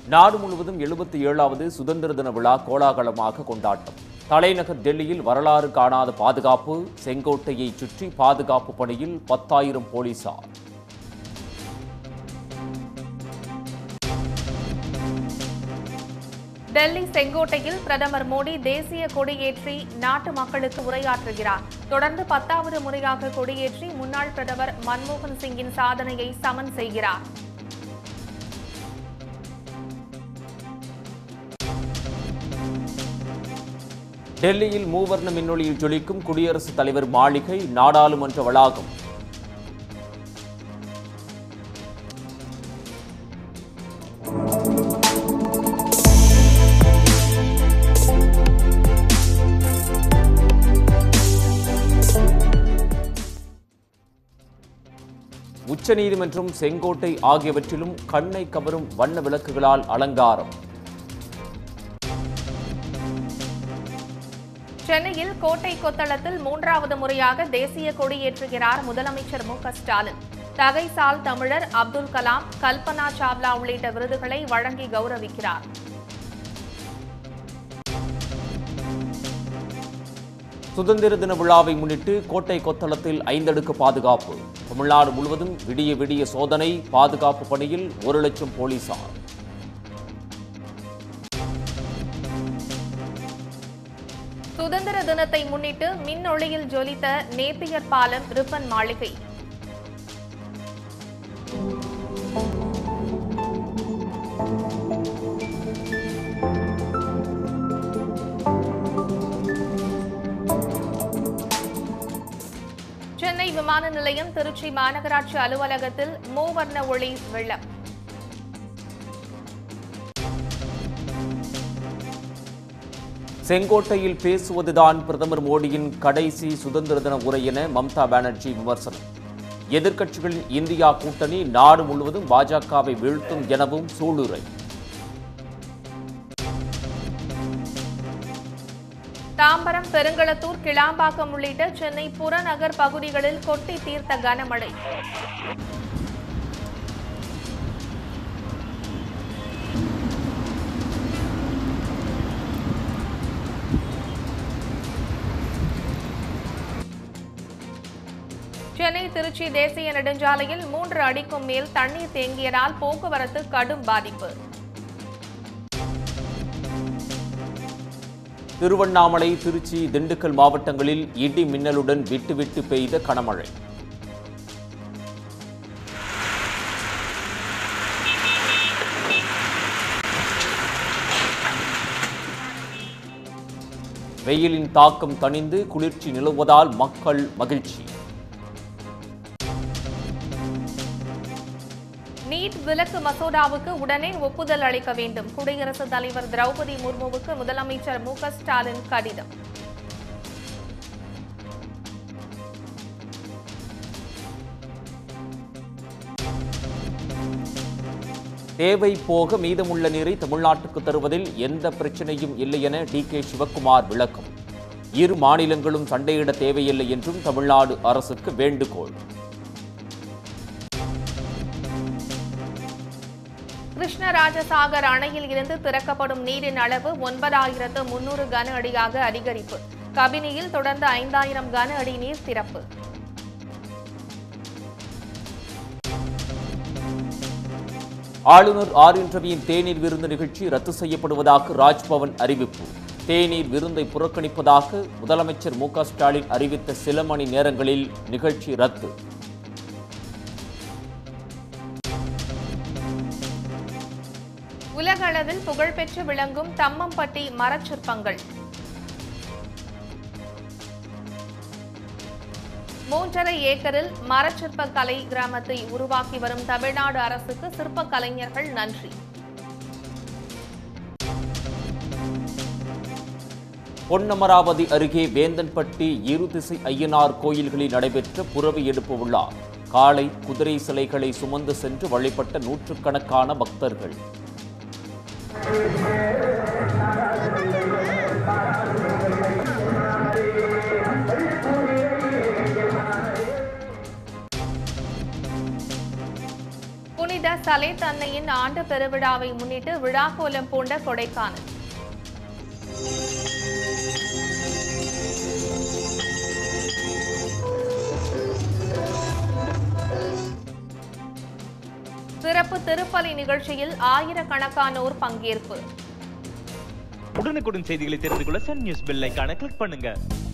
நாடு முழுவதும் எழுபத்தி ஏழாவது சுதந்திர தின விழா கோலாகலமாக கொண்டாட்டம் தலைநகர் டெல்லியில் வரலாறு காணாத பாதுகாப்பு செங்கோட்டையை சுற்றி பாதுகாப்பு பணியில் பத்தாயிரம் போலீசார் டெல்லி செங்கோட்டையில் பிரதமர் மோடி தேசிய கொடியேற்றி நாட்டு மக்களுக்கு உரையாற்றுகிறார் தொடர்ந்து பத்தாவது முறையாக கொடியேற்றி முன்னாள் பிரதமர் மன்மோகன் சிங்கின் சாதனையை சமன் செய்கிறார் டெல்லியில் மூவர்ண மின்னொளியில் ஜொலிக்கும் குடியரசுத் தலைவர் மாளிகை நாடாளுமன்ற வளாகம் உச்சநீதிமன்றம் செங்கோட்டை ஆகியவற்றிலும் கண்ணை கவரும் வண்ண விளக்குகளால் அலங்காரம் சென்னையில் கோட்டை கொத்தளத்தில் மூன்றாவது முறையாக தேசிய கொடியேற்றுகிறார் முதலமைச்சர் மு க ஸ்டாலின் தகைசால் தமிழர் அப்துல் கலாம் கல்பனா சாவ்லா உள்ளிட்ட விருதுகளை வழங்கி கௌரவிக்கிறார் சுதந்திர தின விழாவை முன்னிட்டு கோட்டை கொத்தளத்தில் ஐந்தடுக்கு பாதுகாப்பு தமிழ்நாடு முழுவதும் விடிய விடிய சோதனை பாதுகாப்பு பணியில் ஒரு லட்சம் போலீசார் சுதந்திர தினத்தை முன்னிட்டு மின்னொளியில் ஜொலித்த நேப்பியர் பாலம் ரிப்பன் மாளிகை சென்னை விமான நிலையம் திருச்சி மாநகராட்சி அலுவலகத்தில் மூவர்ண ஒளி வெள்ளம் செங்கோட்டையில் பேசுவதுதான் பிரதமர் மோடியின் கடைசி சுதந்திர தின உரை என மம்தா பானர்ஜி விமர்சனம் எதிர்க்கட்சிகளின் இந்தியா கூட்டணி நாடு முழுவதும் பாஜகவை வீழ்த்தும் எனவும் சூளுரை தாம்பரம் பெருங்களத்தூர் கிளாம்பாக்கம் உள்ளிட்ட சென்னை புறநகர் பகுதிகளில் கொட்டி தீர்த்த கனமழை சென்னை திருச்சி தேசிய நெடுஞ்சாலையில் மூன்று அடிக்கும் மேல் தண்ணீர் தேங்கியதால் போக்குவரத்து கடும் பாதிப்பு திருவண்ணாமலை திருச்சி திண்டுக்கல் மாவட்டங்களில் இடி மின்னலுடன் விட்டு விட்டு பெய்த கனமழை வெயிலின் தாக்கம் தணிந்து குளிர்ச்சி நிலவுவதால் மக்கள் மகிழ்ச்சி நீட் விலக்கு மசோதாவுக்கு உடனே ஒப்புதல் அளிக்க வேண்டும் குடியரசுத் தலைவர் திரௌபதி முர்முவுக்கு முதலமைச்சர் மு க ஸ்டாலின் கடிதம் தேவை போக மீதமுள்ள நீரை தமிழ்நாட்டுக்கு தருவதில் எந்த பிரச்சனையும் இல்லை என டி கே சிவக்குமார் விளக்கம் இரு மாநிலங்களும் சண்டையிட தேவையில்லை என்றும் தமிழ்நாடு அரசுக்கு வேண்டுகோள் கிருஷ்ணராஜசாகர் அணையில் இருந்து திறக்கப்படும் நீரின் அளவு ஒன்பதாயிரத்து முன்னூறு கன அடியாக அதிகரிப்பு கபினியில் தொடர்ந்து ஐந்தாயிரம் கன அடி நீர் திறப்பு ஆளுநர் ஆர் என் ரவியின் தேநீர் விருந்து நிகழ்ச்சி ரத்து செய்யப்படுவதாக ராஜ்பவன் அறிவிப்பு தேநீர் விருந்தை புறக்கணிப்பதாக முதலமைச்சர் மு க ஸ்டாலின் அறிவித்த சில மணி நேரங்களில் நிகழ்ச்சி ரத்து உலக அளவில் புகழ்பெற்று விளங்கும் தம்மம்பட்டி மரச்சிற்பங்கள் மூன்றரை ஏக்கரில் மரச்சிற்ப கலை கிராமத்தை உருவாக்கி வரும் தமிழ்நாடு அரசுக்கு சிற்ப கலைஞர்கள் நன்றி பொன்னமராவதி அருகே வேந்தன்பட்டி இருதிசை ஐயனார் கோயில்களில் நடைபெற்ற புறவி எடுப்பு விழா காலை குதிரை சிலைகளை சுமந்து சென்று வழிபட்ட நூற்றுக்கணக்கான பக்தர்கள் புனித சலேத் அன்னையின் ஆண்டு பெருவிழாவை முன்னிட்டு விழாக்கோலம் பூண்ட கொடைக்கானல் சிறப்பு திருப்பலி நிகழ்ச்சியில் ஆயிரக்கணக்கானோர் பங்கேற்பு உடனுக்குடன் செய்திகளை தெரிந்து கொள்ள சன் நியூஸ் பெல் ஐகானை கிளிக் பண்ணுங்க